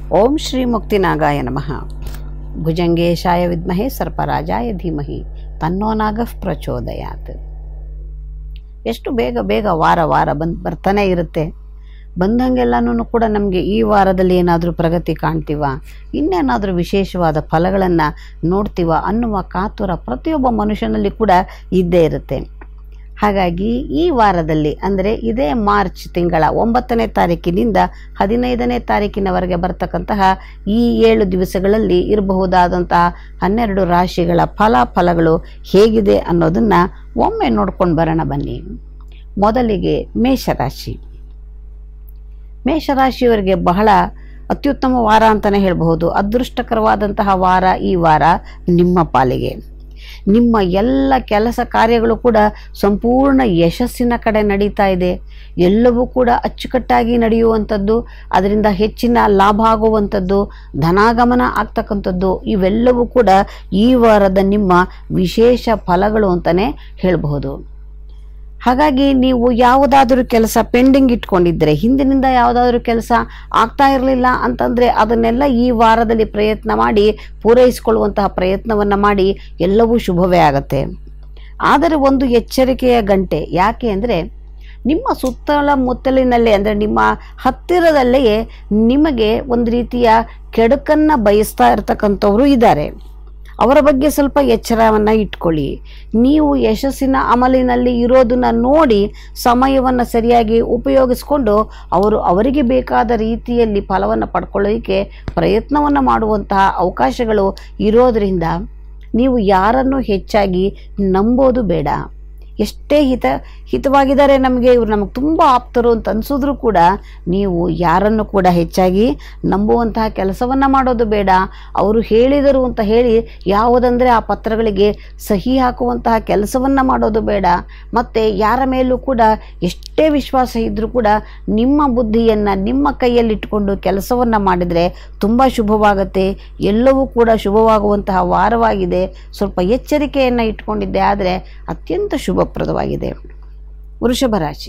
ಓಂ ಶ್ರೀ ಮುಕ್ತಿನಾಗಾಯ ನಮಃ ಭುಜಂಗೇಶಾಯ ವಿದ್ಮಹೆ ಸರ್ಪರಾಜಾಯ ಧೀಮಹಿ ತನ್ನೋ ನಾಗಃ ಪ್ರಚೋದಯಾತ್ ಎಷ್ಟು ಬೇಗ ಬೇಗ ವಾರ ವಾರ ಬಂದು ಬರ್ತಾನೆ ಇರುತ್ತೆ ಬಂದಂಗೆಲ್ಲನೂ ಕೂಡ ನಮಗೆ ಈ ವಾರದಲ್ಲಿ ಏನಾದರೂ ಪ್ರಗತಿ ಕಾಣ್ತೀವ ಇನ್ನೇನಾದರೂ ವಿಶೇಷವಾದ ಫಲಗಳನ್ನು ನೋಡ್ತೀವ ಅನ್ನುವ ಕಾತುರ ಪ್ರತಿಯೊಬ್ಬ ಮನುಷ್ಯನಲ್ಲಿ ಕೂಡ ಇದ್ದೇ ಇರುತ್ತೆ ಹಾಗಾಗಿ ಈ ವಾರದಲ್ಲಿ ಅಂದರೆ ಇದೇ ಮಾರ್ಚ್ ತಿಂಗಳ ಒಂಬತ್ತನೇ ತಾರೀಕಿನಿಂದ ಹದಿನೈದನೇ ತಾರೀಕಿನವರೆಗೆ ಬರ್ತಕ್ಕಂತಹ ಈ ಏಳು ದಿವಸಗಳಲ್ಲಿ ಇರಬಹುದಾದಂತಹ ಹನ್ನೆರಡು ರಾಶಿಗಳ ಫಲಾಫಲಗಳು ಹೇಗಿದೆ ಅನ್ನೋದನ್ನು ಒಮ್ಮೆ ನೋಡ್ಕೊಂಡು ಬರೋಣ ಬನ್ನಿ ಮೊದಲಿಗೆ ಮೇಷರಾಶಿ ಮೇಷರಾಶಿಯವರಿಗೆ ಬಹಳ ಅತ್ಯುತ್ತಮ ವಾರ ಅಂತಲೇ ಹೇಳಬಹುದು ಅದೃಷ್ಟಕರವಾದಂತಹ ವಾರ ಈ ವಾರ ನಿಮ್ಮ ಪಾಲಿಗೆ ನಿಮ್ಮ ಎಲ್ಲ ಕೆಲಸ ಕಾರ್ಯಗಳು ಕೂಡ ಸಂಪೂರ್ಣ ಯಶಸ್ಸಿನ ಕಡೆ ನಡೀತಾ ಇದೆ ಎಲ್ಲವೂ ಕೂಡ ಅಚ್ಚುಕಟ್ಟಾಗಿ ನಡೆಯುವಂಥದ್ದು ಅದರಿಂದ ಹೆಚ್ಚಿನ ಲಾಭ ಆಗುವಂಥದ್ದು ಧನಾಗಮನ ಆಗ್ತಕ್ಕಂಥದ್ದು ಇವೆಲ್ಲವೂ ಕೂಡ ಈ ವಾರದ ನಿಮ್ಮ ವಿಶೇಷ ಫಲಗಳು ಅಂತಲೇ ಹೇಳಬಹುದು ಹಾಗಾಗಿ ನೀವು ಯಾವುದಾದ್ರೂ ಕೆಲಸ ಪೆಂಡಿಂಗ್ ಇಟ್ಕೊಂಡಿದ್ರೆ ಹಿಂದಿನಿಂದ ಯಾವುದಾದ್ರೂ ಕೆಲಸ ಆಗ್ತಾ ಇರಲಿಲ್ಲ ಅಂತಂದರೆ ಅದನ್ನೆಲ್ಲ ಈ ವಾರದಲ್ಲಿ ಪ್ರಯತ್ನ ಮಾಡಿ ಪೂರೈಸಿಕೊಳ್ಳುವಂತಹ ಪ್ರಯತ್ನವನ್ನು ಮಾಡಿ ಎಲ್ಲವೂ ಶುಭವೇ ಆಗುತ್ತೆ ಆದರೆ ಒಂದು ಎಚ್ಚರಿಕೆಯ ಗಂಟೆ ಯಾಕೆ ಅಂದರೆ ನಿಮ್ಮ ಸುತ್ತಲ ಮುತ್ತಲಿನಲ್ಲೇ ಅಂದರೆ ನಿಮ್ಮ ಹತ್ತಿರದಲ್ಲಿಯೇ ನಿಮಗೆ ಒಂದು ರೀತಿಯ ಕೆಡುಕನ್ನು ಬಯಸ್ತಾ ಇರತಕ್ಕಂಥವರು ಇದ್ದಾರೆ ಅವರ ಬಗ್ಗೆ ಸ್ವಲ್ಪ ಎಚ್ಚರವನ್ನು ಇಟ್ಕೊಳ್ಳಿ ನೀವು ಯಶಸ್ಸಿನ ಅಮಲಿನಲ್ಲಿ ಇರೋದನ್ನ ನೋಡಿ ಸಮಯವನ್ನು ಸರಿಯಾಗಿ ಉಪಯೋಗಿಸ್ಕೊಂಡು ಅವರು ಅವರಿಗೆ ಬೇಕಾದ ರೀತಿಯಲ್ಲಿ ಫಲವನ್ನು ಪಡ್ಕೊಳ್ಳೋದಕ್ಕೆ ಪ್ರಯತ್ನವನ್ನು ಮಾಡುವಂತಹ ಅವಕಾಶಗಳು ಇರೋದರಿಂದ ನೀವು ಯಾರನ್ನು ಹೆಚ್ಚಾಗಿ ನಂಬೋದು ಬೇಡ ಎಷ್ಟೇ ಹಿತ ಹಿತವಾಗಿದ್ದಾರೆ ನಮಗೆ ಇವರು ನಮಗೆ ತುಂಬ ಆಪ್ತರು ಅಂತ ಅನಿಸಿದ್ರು ಕೂಡ ನೀವು ಯಾರನ್ನು ಕೂಡ ಹೆಚ್ಚಾಗಿ ನಂಬುವಂತಹ ಕೆಲಸವನ್ನು ಮಾಡೋದು ಬೇಡ ಅವರು ಹೇಳಿದರು ಅಂತ ಹೇಳಿ ಯಾವುದಂದರೆ ಆ ಪತ್ರಗಳಿಗೆ ಸಹಿ ಹಾಕುವಂತಹ ಕೆಲಸವನ್ನು ಮಾಡೋದು ಬೇಡ ಮತ್ತು ಯಾರ ಮೇಲೂ ಕೂಡ ಎಷ್ಟೇ ವಿಶ್ವಾಸ ಇದ್ದರೂ ಕೂಡ ನಿಮ್ಮ ಬುದ್ಧಿಯನ್ನು ನಿಮ್ಮ ಕೈಯಲ್ಲಿಟ್ಟುಕೊಂಡು ಕೆಲಸವನ್ನು ಮಾಡಿದರೆ ತುಂಬ ಶುಭವಾಗುತ್ತೆ ಎಲ್ಲವೂ ಕೂಡ ಶುಭವಾಗುವಂತಹ ವಾರವಾಗಿದೆ ಸ್ವಲ್ಪ ಎಚ್ಚರಿಕೆಯನ್ನು ಇಟ್ಕೊಂಡಿದ್ದೆ ಆದರೆ ಅತ್ಯಂತ ಶುಭಪ್ರದವಾಗಿದೆ ವೃಷಭ ರಾಶಿ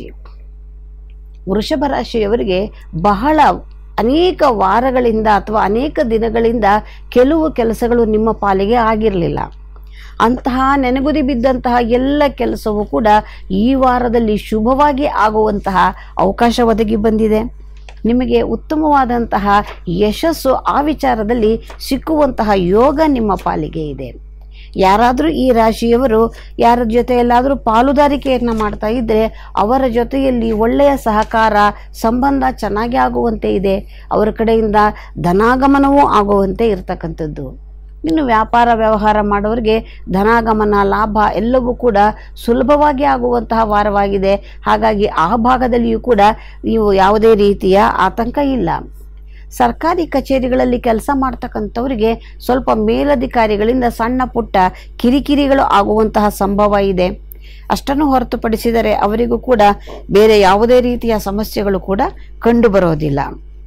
ವೃಷಭ ರಾಶಿಯವರಿಗೆ ಬಹಳ ಅನೇಕ ವಾರಗಳಿಂದ ಅಥವಾ ಅನೇಕ ದಿನಗಳಿಂದ ಕೆಲವು ಕೆಲಸಗಳು ನಿಮ್ಮ ಪಾಲಿಗೆ ಆಗಿರಲಿಲ್ಲ ಅಂತಹ ನೆನಗುದಿ ಬಿದ್ದಂತಹ ಎಲ್ಲ ಕೆಲಸವೂ ಕೂಡ ಈ ವಾರದಲ್ಲಿ ಶುಭವಾಗಿ ಆಗುವಂತಹ ಅವಕಾಶ ಒದಗಿ ಬಂದಿದೆ ನಿಮಗೆ ಉತ್ತಮವಾದಂತಹ ಯಶಸ್ಸು ಆ ವಿಚಾರದಲ್ಲಿ ಸಿಕ್ಕುವಂತಹ ಯೋಗ ನಿಮ್ಮ ಪಾಲಿಗೆ ಇದೆ ಯಾರಾದರೂ ಈ ರಾಶಿಯವರು ಯಾರ ಜೊತೆಯಲ್ಲಾದರೂ ಪಾಲುದಾರಿಕೆಯನ್ನು ಮಾಡ್ತಾ ಇದ್ದರೆ ಅವರ ಜೊತೆಯಲ್ಲಿ ಒಳ್ಳೆಯ ಸಹಕಾರ ಸಂಬಂಧ ಚೆನ್ನಾಗಿ ಆಗುವಂತೆ ಇದೆ ಅವರ ಕಡೆಯಿಂದ ಧನಾಗಮನವೂ ಆಗುವಂತೆ ಇರತಕ್ಕಂಥದ್ದು ಇನ್ನು ವ್ಯಾಪಾರ ವ್ಯವಹಾರ ಮಾಡೋರಿಗೆ ಧನಾಗಮನ ಲಾಭ ಎಲ್ಲವೂ ಕೂಡ ಸುಲಭವಾಗಿ ಆಗುವಂತಹ ವಾರವಾಗಿದೆ ಹಾಗಾಗಿ ಆ ಭಾಗದಲ್ಲಿಯೂ ಕೂಡ ನೀವು ಯಾವುದೇ ರೀತಿಯ ಆತಂಕ ಇಲ್ಲ ಸರ್ಕಾರಿ ಕಚೇರಿಗಳಲ್ಲಿ ಕೆಲಸ ಮಾಡ್ತಕ್ಕಂಥವರಿಗೆ ಸ್ವಲ್ಪ ಮೇಲಧಿಕಾರಿಗಳಿಂದ ಸಣ್ಣ ಪುಟ್ಟ ಕಿರಿಕಿರಿಗಳು ಆಗುವಂತಹ ಸಂಭವ ಇದೆ ಅಷ್ಟನ್ನು ಹೊರತುಪಡಿಸಿದರೆ ಅವರಿಗೂ ಕೂಡ ಬೇರೆ ಯಾವುದೇ ರೀತಿಯ ಸಮಸ್ಯೆಗಳು ಕೂಡ ಕಂಡು ಬರೋದಿಲ್ಲ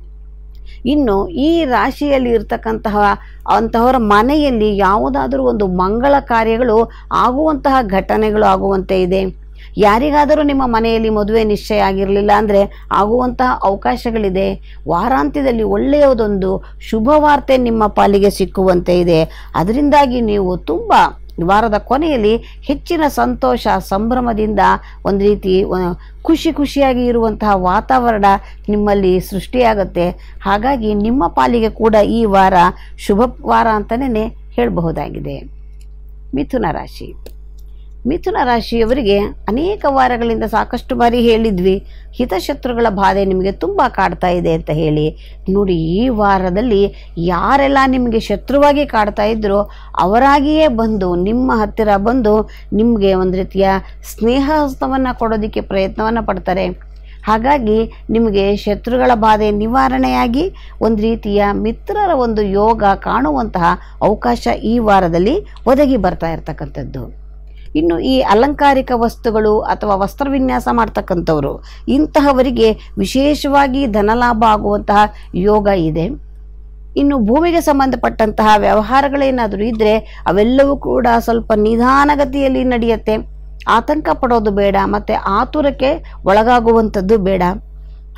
ಇನ್ನು ಈ ರಾಶಿಯಲ್ಲಿ ಇರ್ತಕ್ಕಂತಹ ಅಂತಹವರ ಮನೆಯಲ್ಲಿ ಯಾವುದಾದರೂ ಒಂದು ಮಂಗಳ ಕಾರ್ಯಗಳು ಆಗುವಂತಹ ಘಟನೆಗಳು ಆಗುವಂತೆ ಇದೆ ಯಾರಿಗಾದರೂ ನಿಮ್ಮ ಮನೆಯಲ್ಲಿ ಮದುವೆ ನಿಶ್ಚಯ ಆಗಿರಲಿಲ್ಲ ಅಂದರೆ ಆಗುವಂತಹ ಅವಕಾಶಗಳಿದೆ ವಾರಾಂತ್ಯದಲ್ಲಿ ಒಳ್ಳೆಯದೊಂದು ಶುಭ ವಾರ್ತೆ ನಿಮ್ಮ ಪಾಲಿಗೆ ಸಿಕ್ಕುವಂತೆ ಇದೆ ಅದರಿಂದಾಗಿ ನೀವು ತುಂಬ ವಾರದ ಕೊನೆಯಲ್ಲಿ ಹೆಚ್ಚಿನ ಸಂತೋಷ ಸಂಭ್ರಮದಿಂದ ಒಂದು ರೀತಿ ಅಹ್, ಖುಷಿ ಖುಷಿಯಾಗಿ ಇರುವಂತಹ ವಾತಾವರಣ ನಿಮ್ಮಲ್ಲಿ ಸೃಷ್ಟಿಯಾಗುತ್ತೆ ಹಾಗಾಗಿ ನಿಮ್ಮ ಪಾಲಿಗೆ ಕೂಡ ಈ ವಾರ ಶುಭ ವಾರ ಅಂತಲೇ ಹೇಳಬಹುದಾಗಿದೆ ಮಿಥುನ ರಾಶಿ ಮಿಥುನ ರಾಶಿಯವರಿಗೆ ಅನೇಕ ವಾರಗಳಿಂದ ಸಾಕಷ್ಟು ಬಾರಿ ಹೇಳಿದ್ವಿ ಹಿತಶತ್ರುಗಳ ಬಾಧೆ ನಿಮಗೆ ತುಂಬ ಕಾಡ್ತಾ ಇದೆ ಅಂತ ಹೇಳಿ ನೋಡಿ ಈ ವಾರದಲ್ಲಿ ಯಾರೆಲ್ಲ ನಿಮಗೆ ಶತ್ರುವಾಗಿ ಕಾಡ್ತಾ ಇದ್ರೋ ಅವರಾಗಿಯೇ ಬಂದು ನಿಮ್ಮ ಹತ್ತಿರ ಬಂದು ನಿಮಗೆ ಒಂದು ರೀತಿಯ ಸ್ನೇಹ ಹಸ್ತವನ್ನು ಕೊಡೋದಕ್ಕೆ ಪ್ರಯತ್ನವನ್ನು ಪಡ್ತಾರೆ ಹಾಗಾಗಿ ನಿಮಗೆ ಶತ್ರುಗಳ ಬಾಧೆ ನಿವಾರಣೆಯಾಗಿ ಒಂದು ರೀತಿಯ ಮಿತ್ರರ ಒಂದು ಯೋಗ ಕಾಣುವಂತಹ ಅವಕಾಶ ಈ ವಾರದಲ್ಲಿ ಒದಗಿ ಬರ್ತಾ ಇರತಕ್ಕಂಥದ್ದು ಇನ್ನು ಈ ಅಲಂಕಾರಿಕ ವಸ್ತುಗಳು ಅಥವಾ ವಸ್ತ್ರವಿನ್ಯಾಸ ಮಾಡ್ತಕ್ಕಂಥವ್ರು ಇಂತಹವರಿಗೆ ವಿಶೇಷವಾಗಿ ಧನಲಾಭ ಆಗುವಂತಹ ಯೋಗ ಇದೆ ಇನ್ನು ಭೂಮಿಗೆ ಸಂಬಂಧಪಟ್ಟಂತಹ ವ್ಯವಹಾರಗಳೇನಾದರೂ ಇದ್ದರೆ ಅವೆಲ್ಲವೂ ಕೂಡ ಸ್ವಲ್ಪ ನಿಧಾನಗತಿಯಲ್ಲಿ ನಡೆಯುತ್ತೆ ಆತಂಕ ಪಡೋದು ಬೇಡ ಮತ್ತು ಆತುರಕ್ಕೆ ಒಳಗಾಗುವಂಥದ್ದು ಬೇಡ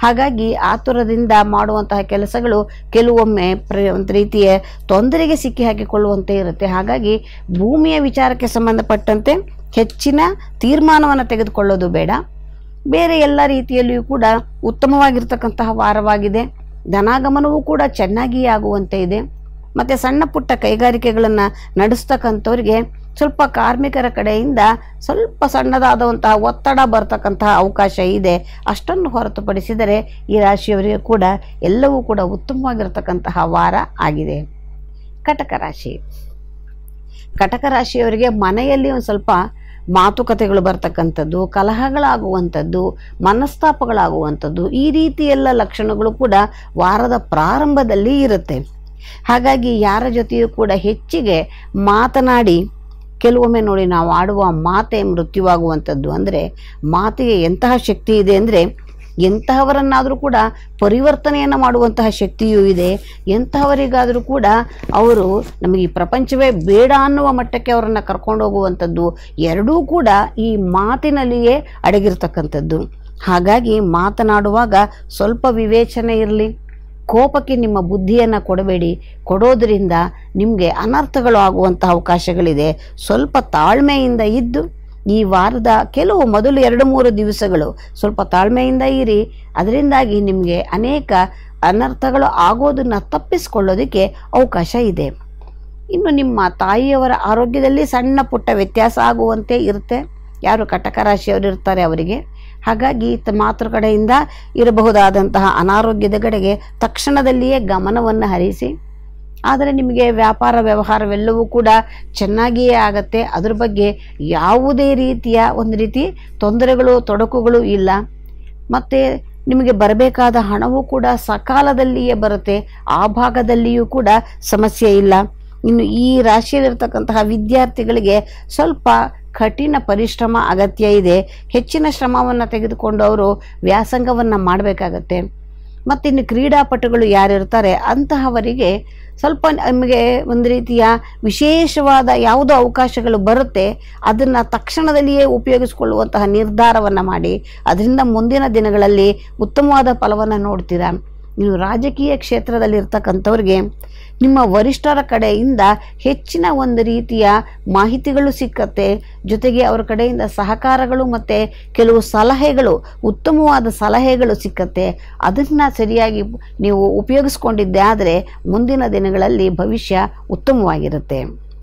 ಹಾಗಾಗಿ ಆತುರದಿಂದ ಮಾಡುವಂತಹ ಕೆಲಸಗಳು ಕೆಲವೊಮ್ಮೆ ಪ್ರ ಒಂದು ರೀತಿಯ ತೊಂದರೆಗೆ ಸಿಕ್ಕಿ ಹಾಕಿಕೊಳ್ಳುವಂತೆ ಇರುತ್ತೆ ಹಾಗಾಗಿ ಭೂಮಿಯ ವಿಚಾರಕ್ಕೆ ಸಂಬಂಧಪಟ್ಟಂತೆ ಹೆಚ್ಚಿನ ತೀರ್ಮಾನವನ್ನು ತೆಗೆದುಕೊಳ್ಳೋದು ಬೇಡ ಬೇರೆ ಎಲ್ಲ ರೀತಿಯಲ್ಲಿಯೂ ಕೂಡ ಉತ್ತಮವಾಗಿರ್ತಕ್ಕಂತಹ ವಾರವಾಗಿದೆ ಧನಾಗಮನವೂ ಕೂಡ ಚೆನ್ನಾಗಿಯೇ ಆಗುವಂತೆ ಇದೆ ಮತ್ತು ಸಣ್ಣ ಪುಟ್ಟ ಕೈಗಾರಿಕೆಗಳನ್ನು ನಡೆಸ್ತಕ್ಕಂಥವ್ರಿಗೆ ಸ್ವಲ್ಪ ಕಾರ್ಮಿಕರ ಕಡೆಯಿಂದ ಸ್ವಲ್ಪ ಸಣ್ಣದಾದಂತಹ ಒತ್ತಡ ಬರ್ತಕ್ಕಂತಹ ಅವಕಾಶ ಇದೆ ಅಷ್ಟನ್ನು ಹೊರತುಪಡಿಸಿದರೆ ಈ ರಾಶಿಯವರಿಗೆ ಕೂಡ ಎಲ್ಲವೂ ಕೂಡ ಉತ್ತಮವಾಗಿರ್ತಕ್ಕಂತಹ ವಾರ ಆಗಿದೆ ಕಟಕ ರಾಶಿ ಕಟಕ ರಾಶಿಯವರಿಗೆ ಮನೆಯಲ್ಲಿ ಒಂದು ಸ್ವಲ್ಪ ಮಾತುಕತೆಗಳು ಬರ್ತಕ್ಕಂಥದ್ದು ಕಲಹಗಳಾಗುವಂಥದ್ದು ಮನಸ್ತಾಪಗಳಾಗುವಂಥದ್ದು ಈ ರೀತಿ ಎಲ್ಲ ಲಕ್ಷಣಗಳು ಕೂಡ ವಾರದ ಪ್ರಾರಂಭದಲ್ಲಿ ಇರುತ್ತೆ ಹಾಗಾಗಿ ಯಾರ ಜೊತೆಯೂ ಕೂಡ ಹೆಚ್ಚಿಗೆ ಮಾತನಾಡಿ ಕೆಲವೊಮ್ಮೆ ನೋಡಿ ನಾವು ಆಡುವ ಮಾತೆ ಮೃತ್ಯುವಾಗುವಂಥದ್ದು ಅಂದರೆ ಮಾತಿಗೆ ಎಂತಹ ಶಕ್ತಿ ಇದೆ ಅಂದರೆ ಎಂತಹವರನ್ನಾದರೂ ಕೂಡ ಪರಿವರ್ತನೆಯನ್ನು ಮಾಡುವಂತಹ ಶಕ್ತಿಯೂ ಇದೆ ಎಂತಹವರಿಗಾದರೂ ಕೂಡ ಅವರು ನಮಗೆ ಈ ಪ್ರಪಂಚವೇ ಬೇಡ ಅನ್ನುವ ಮಟ್ಟಕ್ಕೆ ಅವರನ್ನು ಕರ್ಕೊಂಡು ಹೋಗುವಂಥದ್ದು ಎರಡೂ ಕೂಡ ಈ ಮಾತಿನಲ್ಲಿಯೇ ಅಡಗಿರ್ತಕ್ಕಂಥದ್ದು ಹಾಗಾಗಿ ಮಾತನಾಡುವಾಗ ಸ್ವಲ್ಪ ವಿವೇಚನೆ ಇರಲಿ ಕೋಪಕ್ಕೆ ನಿಮ್ಮ ಬುದ್ಧಿಯನ್ನು ಕೊಡಬೇಡಿ ಕೊಡೋದ್ರಿಂದ ನಿಮಗೆ ಅನರ್ಥಗಳು ಆಗುವಂತಹ ಅವಕಾಶಗಳಿದೆ ಸ್ವಲ್ಪ ತಾಳ್ಮೆಯಿಂದ ಇದ್ದು ಈ ವಾರದ ಕೆಲವು ಮೊದಲು ಎರಡು ಮೂರು ದಿವಸಗಳು ಸ್ವಲ್ಪ ತಾಳ್ಮೆಯಿಂದ ಇರಿ ಅದರಿಂದಾಗಿ ನಿಮಗೆ ಅನೇಕ ಅನರ್ಥಗಳು ಆಗೋದನ್ನು ತಪ್ಪಿಸಿಕೊಳ್ಳೋದಕ್ಕೆ ಅವಕಾಶ ಇದೆ ಇನ್ನು ನಿಮ್ಮ ತಾಯಿಯವರ ಆರೋಗ್ಯದಲ್ಲಿ ಸಣ್ಣ ಪುಟ್ಟ ವ್ಯತ್ಯಾಸ ಆಗುವಂತೆ ಇರುತ್ತೆ ಯಾರು ಕಟಕ ರಾಶಿಯವರು ಇರ್ತಾರೆ ಅವರಿಗೆ ಹಾಗಾಗಿ ತ- ಮಾತೃ ಕಡೆಯಿಂದ ಇರಬಹುದಾದಂತಹ ಅನಾರೋಗ್ಯದ ಕಡೆಗೆ ತಕ್ಷಣದಲ್ಲಿಯೇ ಗಮನವನ್ನು ಹರಿಸಿ ಆದರೆ ನಿಮಗೆ ವ್ಯಾಪಾರ ವ್ಯವಹಾರವೆಲ್ಲವೂ ಕೂಡ ಚೆನ್ನಾಗಿಯೇ ಆಗತ್ತೆ ಅದ್ರ ಬಗ್ಗೆ ಯಾವುದೇ ರೀತಿಯ ಒಂದು ರೀತಿ ತೊಂದರೆಗಳು ತೊಡಕುಗಳು ಇಲ್ಲ ಮತ್ತು ನಿಮಗೆ ಬರಬೇಕಾದ ಹಣವೂ ಕೂಡ ಸಕಾಲದಲ್ಲಿಯೇ ಬರುತ್ತೆ ಆ ಭಾಗದಲ್ಲಿಯೂ ಕೂಡ ಸಮಸ್ಯೆ ಇಲ್ಲ ಇನ್ನು ಈ ರಾಶಿಯಲ್ಲಿರ್ತಕ್ಕಂತಹ ವಿದ್ಯಾರ್ಥಿಗಳಿಗೆ ಸ್ವಲ್ಪ ಕಠಿಣ ಪರಿಶ್ರಮ ಅಗತ್ಯ ಇದೆ ಹೆಚ್ಚಿನ ಶ್ರಮವನ್ನು ತೆಗೆದುಕೊಂಡು ಅವರು ವ್ಯಾಸಂಗವನ್ನು ಮಾಡಬೇಕಾಗತ್ತೆ ಮತ್ತು ಇನ್ನು ಕ್ರೀಡಾಪಟುಗಳು ಯಾರಿರ್ತಾರೆ ಅಂತಹವರಿಗೆ ಸ್ವಲ್ಪ ನಮಗೆ ಒಂದು ರೀತಿಯ ವಿಶೇಷವಾದ ಯಾವುದೋ ಅವಕಾಶಗಳು ಬರುತ್ತೆ ಅದನ್ನು ತಕ್ಷಣದಲ್ಲಿಯೇ ಉಪಯೋಗಿಸಿಕೊಳ್ಳುವಂತಹ ನಿರ್ಧಾರವನ್ನು ಮಾಡಿ ಅದರಿಂದ ಮುಂದಿನ ದಿನಗಳಲ್ಲಿ ಉತ್ತಮವಾದ ಫಲವನ್ನು ನೋಡ್ತೀರಾ ಇನ್ನು ರಾಜಕೀಯ ಕ್ಷೇತ್ರದಲ್ಲಿ ಇರ್ತಕ್ಕಂಥವ್ರಿಗೆ ನಿಮ್ಮ ವರಿಷ್ಠರ ಕಡೆಯಿಂದ ಹೆಚ್ಚಿನ ಒಂದು ರೀತಿಯ ಮಾಹಿತಿಗಳು ಸಿಕ್ಕತ್ತೆ ಜೊತೆಗೆ ಅವರ ಕಡೆಯಿಂದ ಸಹಕಾರಗಳು ಮತ್ತು ಕೆಲವು ಸಲಹೆಗಳು ಉತ್ತಮವಾದ ಸಲಹೆಗಳು ಸಿಕ್ಕತ್ತೆ ಅದನ್ನು ಸರಿಯಾಗಿ ನೀವು ಉಪಯೋಗಿಸ್ಕೊಂಡಿದ್ದೆ ಆದರೆ ಮುಂದಿನ ದಿನಗಳಲ್ಲಿ ಭವಿಷ್ಯ ಉತ್ತಮವಾಗಿರುತ್ತೆ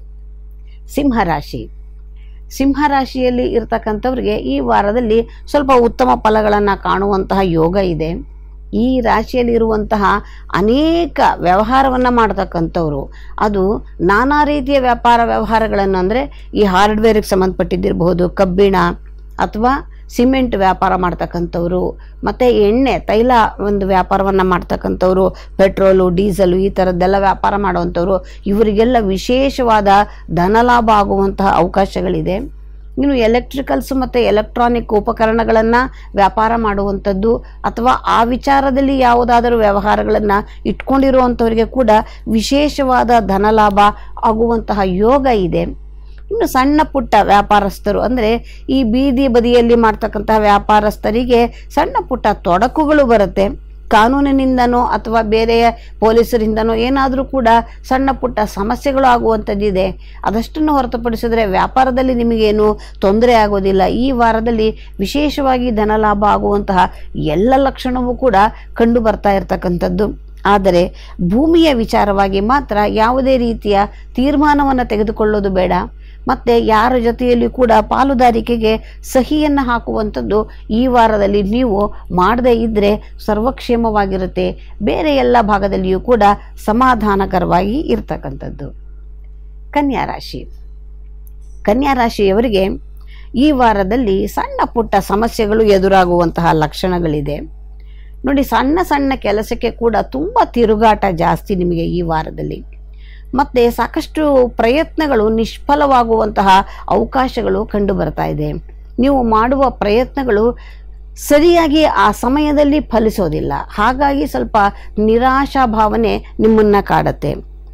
ಸಿಂಹರಾಶಿ ಸಿಂಹರಾಶಿಯಲ್ಲಿ ಇರ್ತಕ್ಕಂಥವ್ರಿಗೆ ಈ ವಾರದಲ್ಲಿ ಸ್ವಲ್ಪ ಉತ್ತಮ ಫಲಗಳನ್ನು ಕಾಣುವಂತಹ ಯೋಗ ಇದೆ ಈ ರಾಶಿಯಲ್ಲಿ ಇರುವಂತಹ ಅನೇಕ ವ್ಯವಹಾರವನ್ನು ಮಾಡ್ತಕ್ಕಂಥವ್ರು ಅದು ನಾನಾ ರೀತಿಯ ವ್ಯಾಪಾರ ವ್ಯವಹಾರಗಳನ್ನು ಅಂದರೆ ಈ ಹಾರ್ಡ್ವೇರಿಗೆ ಸಂಬಂಧಪಟ್ಟಿದ್ದಿರಬಹುದು ಕಬ್ಬಿಣ ಅಥವಾ ಸಿಮೆಂಟ್ ವ್ಯಾಪಾರ ಮಾಡ್ತಕ್ಕಂಥವ್ರು ಮತ್ತು ಎಣ್ಣೆ ತೈಲ ಒಂದು ವ್ಯಾಪಾರವನ್ನು ಮಾಡ್ತಕ್ಕಂಥವ್ರು ಪೆಟ್ರೋಲು ಡೀಸೆಲು ಈ ಥರದ್ದೆಲ್ಲ ವ್ಯಾಪಾರ ಮಾಡುವಂಥವ್ರು ಇವರಿಗೆಲ್ಲ ವಿಶೇಷವಾದ ಧನಲಾಭ ಆಗುವಂತಹ ಅವಕಾಶಗಳಿದೆ ಇನ್ನು ಎಲೆಕ್ಟ್ರಿಕಲ್ಸ್ ಮತ್ತು ಎಲೆಕ್ಟ್ರಾನಿಕ್ ಉಪಕರಣಗಳನ್ನು ವ್ಯಾಪಾರ ಮಾಡುವಂಥದ್ದು ಅಥವಾ ಆ ವಿಚಾರದಲ್ಲಿ ಯಾವುದಾದರೂ ವ್ಯವಹಾರಗಳನ್ನು ಇಟ್ಕೊಂಡಿರುವಂಥವರಿಗೆ ಕೂಡ ವಿಶೇಷವಾದ ಧನಲಾಭ ಆಗುವಂತಹ ಯೋಗ ಇದೆ ಇನ್ನು ಸಣ್ಣ ಪುಟ್ಟ ವ್ಯಾಪಾರಸ್ಥರು ಅಂದರೆ ಈ ಬೀದಿ ಬದಿಯಲ್ಲಿ ಮಾಡ್ತಕ್ಕಂತಹ ವ್ಯಾಪಾರಸ್ಥರಿಗೆ ಸಣ್ಣ ಪುಟ್ಟ ತೊಡಕುಗಳು ಬರುತ್ತೆ ಕಾನೂನಿನಿಂದನೋ ಅಥವಾ ಬೇರೆಯ ಪೊಲೀಸರಿಂದನೋ ಏನಾದರೂ ಕೂಡ ಸಣ್ಣ ಪುಟ್ಟ ಸಮಸ್ಯೆಗಳು ಆಗುವಂಥದ್ದಿದೆ ಅದಷ್ಟನ್ನು ಹೊರತುಪಡಿಸಿದರೆ ವ್ಯಾಪಾರದಲ್ಲಿ ನಿಮಗೇನು ತೊಂದರೆ ಆಗೋದಿಲ್ಲ ಈ ವಾರದಲ್ಲಿ ವಿಶೇಷವಾಗಿ ಧನಲಾಭ ಆಗುವಂತಹ ಎಲ್ಲ ಲಕ್ಷಣವೂ ಕೂಡ ಕಂಡು ಬರ್ತಾ ಇರತಕ್ಕಂಥದ್ದು ಆದರೆ ಭೂಮಿಯ ವಿಚಾರವಾಗಿ ಮಾತ್ರ ಯಾವುದೇ ರೀತಿಯ ತೀರ್ಮಾನವನ್ನು ತೆಗೆದುಕೊಳ್ಳೋದು ಬೇಡ ಮತ್ತು ಯಾರ ಜೊತೆಯಲ್ಲಿ ಕೂಡ ಪಾಲುದಾರಿಕೆಗೆ ಸಹಿಯನ್ನು ಹಾಕುವಂಥದ್ದು ಈ ವಾರದಲ್ಲಿ ನೀವು ಮಾಡದೇ ಇದ್ದರೆ ಸರ್ವಕ್ಷೇಮವಾಗಿರುತ್ತೆ ಬೇರೆ ಎಲ್ಲ ಭಾಗದಲ್ಲಿಯೂ ಕೂಡ ಸಮಾಧಾನಕರವಾಗಿ ಇರ್ತಕ್ಕಂಥದ್ದು ಕನ್ಯಾ ರಾಶಿ ಕನ್ಯಾ ರಾಶಿಯವರಿಗೆ ಈ ವಾರದಲ್ಲಿ ಸಣ್ಣ ಪುಟ್ಟ ಸಮಸ್ಯೆಗಳು ಎದುರಾಗುವಂತಹ ಲಕ್ಷಣಗಳಿದೆ ನೋಡಿ ಸಣ್ಣ ಸಣ್ಣ ಕೆಲಸಕ್ಕೆ ಕೂಡ ತುಂಬ ತಿರುಗಾಟ ಜಾಸ್ತಿ ನಿಮಗೆ ಈ ವಾರದಲ್ಲಿ ಮತ್ತು ಸಾಕಷ್ಟು ಪ್ರಯತ್ನಗಳು ನಿಷ್ಫಲವಾಗುವಂತಹ ಅವಕಾಶಗಳು ಕಂಡು ಬರ್ತಾ ಇದೆ ನೀವು ಮಾಡುವ ಪ್ರಯತ್ನಗಳು ಸರಿಯಾಗಿ ಆ ಸಮಯದಲ್ಲಿ ಫಲಿಸೋದಿಲ್ಲ ಹಾಗಾಗಿ ಸ್ವಲ್ಪ ನಿರಾಶಾ ಭಾವನೆ ನಿಮ್ಮನ್ನು ಕಾಡುತ್ತೆ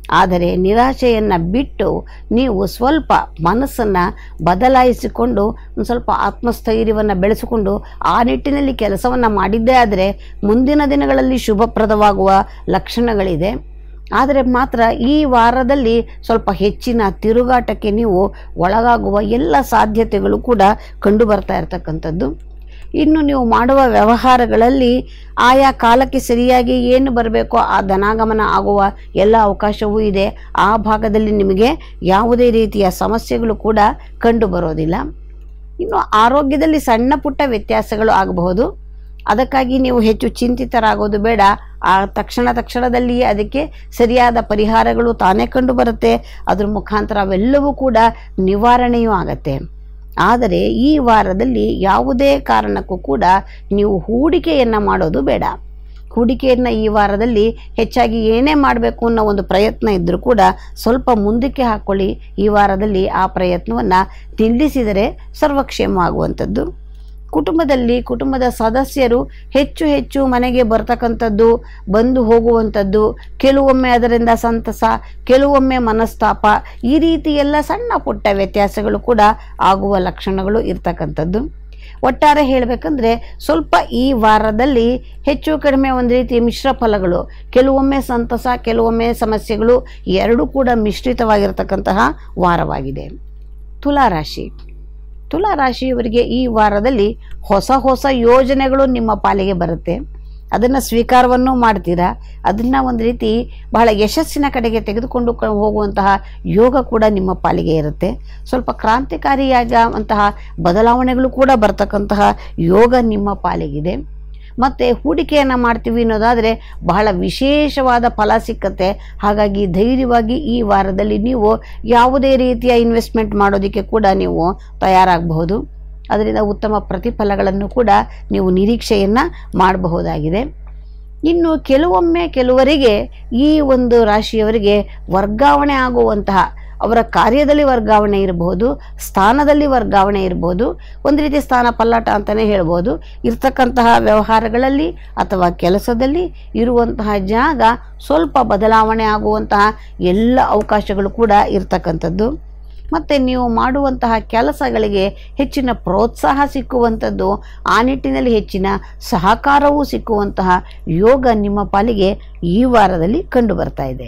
ಆದರೆ ನಿರಾಶೆಯನ್ನು ಬಿಟ್ಟು ನೀವು ಸ್ವಲ್ಪ ಮನಸ್ಸನ್ನು ಬದಲಾಯಿಸಿಕೊಂಡು ಒಂದು ಸ್ವಲ್ಪ ಆತ್ಮಸ್ಥೈರ್ಯವನ್ನು ಬೆಳೆಸಿಕೊಂಡು ಆ ನಿಟ್ಟಿನಲ್ಲಿ ಕೆಲಸವನ್ನು ಮಾಡಿದ್ದೇ ಆದರೆ ಮುಂದಿನ ದಿನಗಳಲ್ಲಿ ಶುಭಪ್ರದವಾಗುವ ಲಕ್ಷಣಗಳಿದೆ ಆದರೆ ಮಾತ್ರ ಈ ವಾರದಲ್ಲಿ ಸ್ವಲ್ಪ ಹೆಚ್ಚಿನ ತಿರುಗಾಟಕ್ಕೆ ನೀವು ಒಳಗಾಗುವ ಎಲ್ಲ ಸಾಧ್ಯತೆಗಳು ಕೂಡ ಕಂಡು ಬರ್ತಾ ಇರತಕ್ಕಂಥದ್ದು ಇನ್ನು ನೀವು ಮಾಡುವ ವ್ಯವಹಾರಗಳಲ್ಲಿ ಆಯಾ ಕಾಲಕ್ಕೆ ಸರಿಯಾಗಿ ಏನು ಬರಬೇಕೋ ಆ ಧನಾಗಮನ ಆಗುವ ಎಲ್ಲ ಅವಕಾಶವೂ ಇದೆ ಆ ಭಾಗದಲ್ಲಿ ನಿಮಗೆ ಯಾವುದೇ ರೀತಿಯ ಸಮಸ್ಯೆಗಳು ಕೂಡ ಕಂಡು ಬರೋದಿಲ್ಲ ಇನ್ನು ಆರೋಗ್ಯದಲ್ಲಿ ಸಣ್ಣ ಪುಟ್ಟ ವ್ಯತ್ಯಾಸಗಳು ಆಗಬಹುದು ಅದಕ್ಕಾಗಿ ನೀವು ಹೆಚ್ಚು ಚಿಂತಿತರಾಗೋದು ಬೇಡ ಆ ತಕ್ಷಣ ತಕ್ಷಣದಲ್ಲಿಯೇ ಅದಕ್ಕೆ ಸರಿಯಾದ ಪರಿಹಾರಗಳು ತಾನೇ ಕಂಡು ಬರುತ್ತೆ ಅದ್ರ ಮುಖಾಂತರ ಅವೆಲ್ಲವೂ ಕೂಡ ನಿವಾರಣೆಯೂ ಆಗತ್ತೆ ಆದರೆ ಈ ವಾರದಲ್ಲಿ ಯಾವುದೇ ಕಾರಣಕ್ಕೂ ಕೂಡ ನೀವು ಹೂಡಿಕೆಯನ್ನು ಮಾಡೋದು ಬೇಡ ಹೂಡಿಕೆಯನ್ನು ಈ ವಾರದಲ್ಲಿ ಹೆಚ್ಚಾಗಿ ಏನೇ ಮಾಡಬೇಕು ಅನ್ನೋ ಒಂದು ಪ್ರಯತ್ನ ಇದ್ದರೂ ಕೂಡ ಸ್ವಲ್ಪ ಮುಂದಕ್ಕೆ ಹಾಕ್ಕೊಳ್ಳಿ ಈ ವಾರದಲ್ಲಿ ಆ ಪ್ರಯತ್ನವನ್ನು ನಿಲ್ಲಿಸಿದರೆ ಸರ್ವಕ್ಷೇಮವಾಗುವಂಥದ್ದು ಕುಟುಂಬದಲ್ಲಿ ಕುಟುಂಬದ ಸದಸ್ಯರು ಹೆಚ್ಚು ಹೆಚ್ಚು ಮನೆಗೆ ಬರ್ತಕ್ಕಂಥದ್ದು ಬಂದು ಹೋಗುವಂಥದ್ದು ಕೆಲವೊಮ್ಮೆ ಅದರಿಂದ ಸಂತಸ ಕೆಲವೊಮ್ಮೆ ಮನಸ್ತಾಪ ಈ ರೀತಿ ಎಲ್ಲ ಸಣ್ಣ ಪುಟ್ಟ ವ್ಯತ್ಯಾಸಗಳು ಕೂಡ ಆಗುವ ಲಕ್ಷಣಗಳು ಇರ್ತಕ್ಕಂಥದ್ದು ಒಟ್ಟಾರೆ ಹೇಳಬೇಕಂದ್ರೆ ಸ್ವಲ್ಪ ಈ ವಾರದಲ್ಲಿ ಹೆಚ್ಚು ಕಡಿಮೆ ಒಂದು ರೀತಿ ಮಿಶ್ರ ಫಲಗಳು ಕೆಲವೊಮ್ಮೆ ಸಂತಸ ಕೆಲವೊಮ್ಮೆ ಸಮಸ್ಯೆಗಳು ಎರಡೂ ಕೂಡ ಮಿಶ್ರಿತವಾಗಿರ್ತಕ್ಕಂತಹ ವಾರವಾಗಿದೆ ತುಲಾರಾಶಿ ತುಲಾರಾಶಿಯವರಿಗೆ ಈ ವಾರದಲ್ಲಿ ಹೊಸ ಹೊಸ ಯೋಜನೆಗಳು ನಿಮ್ಮ ಪಾಲಿಗೆ ಬರುತ್ತೆ ಅದನ್ನು ಸ್ವೀಕಾರವನ್ನು ಮಾಡ್ತೀರಾ ಅದನ್ನು ಒಂದು ರೀತಿ ಬಹಳ ಯಶಸ್ಸಿನ ಕಡೆಗೆ ತೆಗೆದುಕೊಂಡು ಕ- ಹೋಗುವಂತಹ ಯೋಗ ಕೂಡ ನಿಮ್ಮ ಪಾಲಿಗೆ ಇರುತ್ತೆ ಸ್ವಲ್ಪ ಕ್ರಾಂತಿಕಾರಿಯಾಗುವಂತಹ ಬದಲಾವಣೆಗಳು ಕೂಡ ಬರ್ತಕ್ಕಂತಹ ಯೋಗ ನಿಮ್ಮ ಪಾಲಿಗಿದೆ ಮತ್ತು ಹೂಡಿಕೆಯನ್ನು ಮಾಡ್ತೀವಿ ಅನ್ನೋದಾದರೆ ಬಹಳ ವಿಶೇಷವಾದ ಫಲ ಸಿಕ್ಕತ್ತೆ ಹಾಗಾಗಿ ಧೈರ್ಯವಾಗಿ ಈ ವಾರದಲ್ಲಿ ನೀವು ಯಾವುದೇ ರೀತಿಯ ಇನ್ವೆಸ್ಟ್ಮೆಂಟ್ ಮಾಡೋದಕ್ಕೆ ಕೂಡ ನೀವು ತಯಾರಾಗಬಹುದು ಅದರಿಂದ ಉತ್ತಮ ಪ್ರತಿಫಲಗಳನ್ನು ಕೂಡ ನೀವು ನಿರೀಕ್ಷೆಯನ್ನು ಮಾಡಬಹುದಾಗಿದೆ ಇನ್ನು ಕೆಲವೊಮ್ಮೆ ಕೆಲವರಿಗೆ ಈ ಒಂದು ರಾಶಿಯವರಿಗೆ ವರ್ಗಾವಣೆ ಆಗುವಂತಹ ಅವರ ಕಾರ್ಯದಲ್ಲಿ ವರ್ಗಾವಣೆ ಇರಬಹುದು ಸ್ಥಾನದಲ್ಲಿ ವರ್ಗಾವಣೆ ಇರಬಹುದು ಒಂದು ರೀತಿ ಸ್ಥಾನ ಪಲ್ಲಾಟ ಅಂತಲೇ ಹೇಳ್ಬೋದು ಇರ್ತಕ್ಕಂತಹ ವ್ಯವಹಾರಗಳಲ್ಲಿ ಅಥವಾ ಕೆಲಸದಲ್ಲಿ ಇರುವಂತಹ ಜಾಗ ಸ್ವಲ್ಪ ಬದಲಾವಣೆ ಆಗುವಂತಹ ಎಲ್ಲ ಅವಕಾಶಗಳು ಕೂಡ ಇರ್ತಕ್ಕಂಥದ್ದು ಮತ್ತು ನೀವು ಮಾಡುವಂತಹ ಕೆಲಸಗಳಿಗೆ ಹೆಚ್ಚಿನ ಪ್ರೋತ್ಸಾಹ ಸಿಕ್ಕುವಂಥದ್ದು ಆ ನಿಟ್ಟಿನಲ್ಲಿ ಹೆಚ್ಚಿನ ಸಹಕಾರವೂ ಸಿಕ್ಕುವಂತಹ ಯೋಗ ನಿಮ್ಮ ಪಾಲಿಗೆ ಈ ವಾರದಲ್ಲಿ ಕಂಡು ಬರ್ತಾ ಇದೆ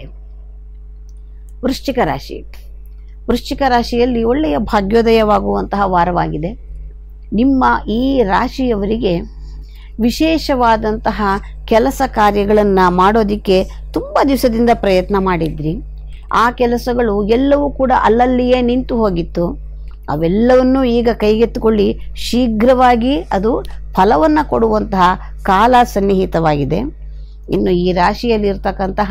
ವೃಶ್ಚಿಕ ರಾಶಿ ವೃಶ್ಚಿಕ ರಾಶಿಯಲ್ಲಿ ಒಳ್ಳೆಯ ಭಾಗ್ಯೋದಯವಾಗುವಂತಹ ವಾರವಾಗಿದೆ ನಿಮ್ಮ ಈ ರಾಶಿಯವರಿಗೆ ವಿಶೇಷವಾದಂತಹ ಕೆಲಸ ಕಾರ್ಯಗಳನ್ನು ಮಾಡೋದಕ್ಕೆ ತುಂಬ ದಿವಸದಿಂದ ಪ್ರಯತ್ನ ಮಾಡಿದ್ರಿ ಆ ಕೆಲಸಗಳು ಎಲ್ಲವೂ ಕೂಡ ಅಲ್ಲಲ್ಲಿಯೇ ನಿಂತು ಹೋಗಿತ್ತು ಅವೆಲ್ಲವನ್ನೂ ಈಗ ಕೈಗೆತ್ತಿಕೊಳ್ಳಿ ಶೀಘ್ರವಾಗಿ ಅದು ಫಲವನ್ನು ಕೊಡುವಂತಹ ಕಾಲ ಸನ್ನಿಹಿತವಾಗಿದೆ ಇನ್ನು ಈ ರಾಶಿಯಲ್ಲಿ ಇರ್ತಕ್ಕಂತಹ